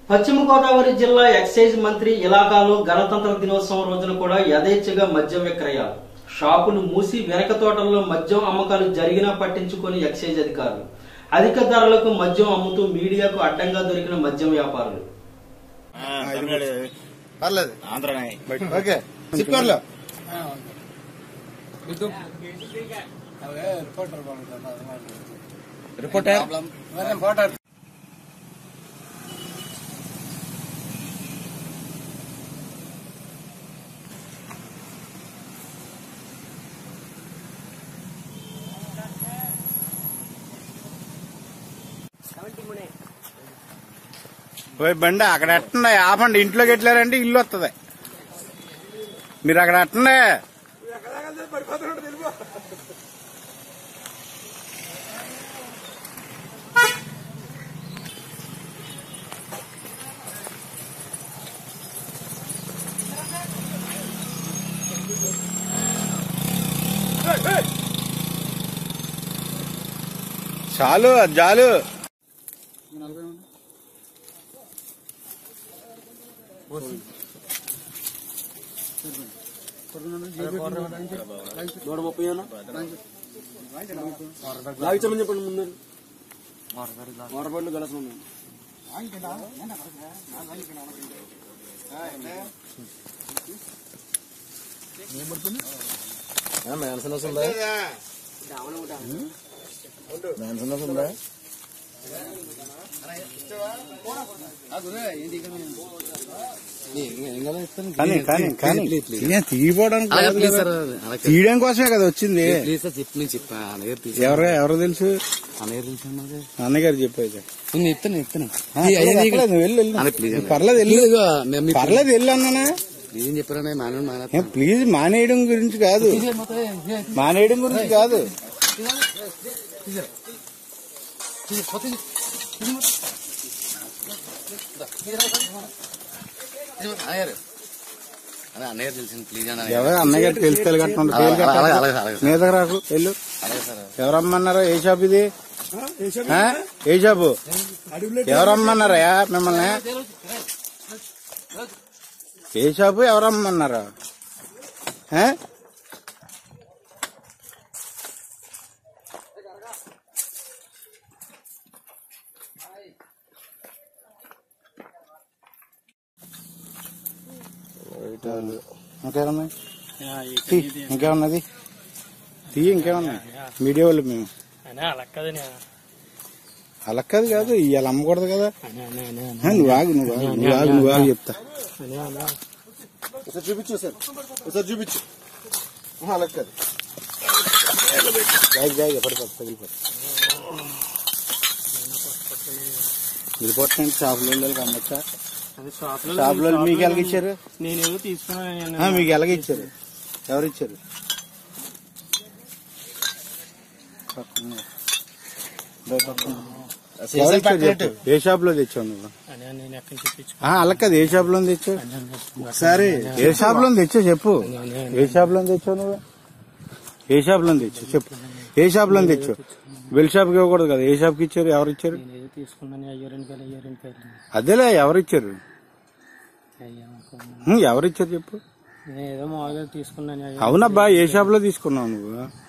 పశ్చిమ గోదావరి జిల్లా ఎక్సైజ్ మంత్రి ఇలాకాలో గణతంత్ర దినోత్సవం రోజున కూడా యథేచ్ఛగా మద్యం విక్రయాలు షాపులు మూసి వెనక తోటల్లో మద్యం అమ్మకాలు జరిగినా పట్టించుకొని ఎక్సైజ్ అధికారులు అధిక ధరలకు మద్యం అమ్ముతూ మీడియాకు అడ్డంగా దొరికిన మద్యం వ్యాపారులు పర్లేదు ఆంధ్రనే ఓకే చిక్కర్లో రిపోర్టర్ పోయి బండి అక్కడ ఎట్టండి ఆపండి ఇంట్లోకి ఎట్లారంటే ఇల్లు వస్తుంది మీరు అక్కడ ఎట్టండి చాలు అది చాలు నూట ముప్పై లాగించమని చెప్పండి ముందు వాటర్ బాటిల్ గలసం ఉన్నాయి మ్యాన్సన్ వస్తుందా మ్యాన్సన్ వస్తుందా కానీ కానీ కానీ నేను తీయపోవడానికి అలాగే కాదు ప్లీజ్ కదా. సార్ అలాగే తీయడం కోసమే కదా వచ్చింది ప్లీజ్ సార్ చెప్పి నేను చెప్పా అలాగే ప్లీజ్ ఎవరు ఎవరు తెలుసు అలాగే తెలుసు అన్నది అన్నగారు చెప్పేది నేను చెప్తాను చెప్తాను ఆ, పర్లేదు, నువ్వు వెళ్ళు, వెళ్ళు. అదే ప్లీజ్ అన్న. పర్లేదు వెళ్ళు ప్లీజ్ ఇదిగో, మేము మీ- పర్లేదు వెళ్ళు అన్నానా ప్లీజ్ అని చెప్పారనే మానవ ఏం మానేస్తాను. ప్లీజ్ మానేయడం గురించి కాదు ప్లీజ్ ఏమవుతుంది? ఏ, మానేయడం గురించి కాదు ప్లీజ్ పోతే ఇది. ఇది మొత్తం. దా, ఇది రా, ఇది రా. ఇది మొత్తం. అయ్యారు అదే అన్నయ్య తెలిసింది ప్లీజ్ అన్న ఎవరు అన్నగారు తెలుసు కట్టండి అలాగే, అలాగే, అలాగే, అలాగే. మీదకి రాకు వెళ్ళు అలాగే సార్ ఎవరమ్మన్నారా ఏ షాప్ ఇది ఆ? ఏ షాపు ఎవరమ్మన్నారా మిమ్మల్ని ఏ షాపు ఎవరమ్మన్నారా ఆ? ఇంకేమున్నాయి తీ, ఇంకేమున్నది తీ ఇంకేమున్నాయి మీడియా వాళ్ళు మేము అలా కాదు కాదు ఇవాళ అమ్మకూడదు కదా ఆ, నువ్వు ఆగు నువ్వు ఆగు నువ్వు ఆగు నువ్వు ఆగు చెప్తా ఒకసారి చూపించు సార్ ఒకసారి చూపించు అలా కాదు జాగి జాగి పడిపోతుంది పగిలిపోతుంది వెళ్ళిపోతుంది షాపులో వెళ్ళి అమ్మచ్చా షాపులో మీకు ఎలాగిచ్చారు నేనేదో తీసుకున్నాను ఆ, మీకు ఎలాగిచ్చారు ఎవరు ఇచ్చారు పక్కన. బయట పక్కన. ఎవరు ఇచ్చారు చెప్పు. ఏ షాప్ లో తెచ్చావు నువ్వు నేను ఎక్కడి నుంచి ఆ, అలా కాదు ఏ షాప్ లో తెచ్చావు సరే ఏ షాప్ లో తెచ్చావు చెప్పు ఏ షాప్ లో తెచ్చావు నువ్వు ఏ షాప్ లో తెచ్చావు చెప్పు ఏ షాప్ లో తెచ్చావు బెల్ షాప్ కి ఇవ్వకూడదు కదా ఏ షాప్ కి ఇచ్చారు ఎవరు ఇచ్చారు నేనేదో తీసుకున్నాను అయ్యో రెండు వేల అయ్యో రెండు వేలు అదేలే ఎవరు ఇచ్చారు అయ్యా అనుకున్నాను. హ్మ్, ఎవరు ఇచ్చారు చెప్పు నేను ఏదో మామూలుగా తీసుకున్నాను అయ్యో అవునబ్బా ఏ షాప్ లో తీసుకున్నావు నువ్వు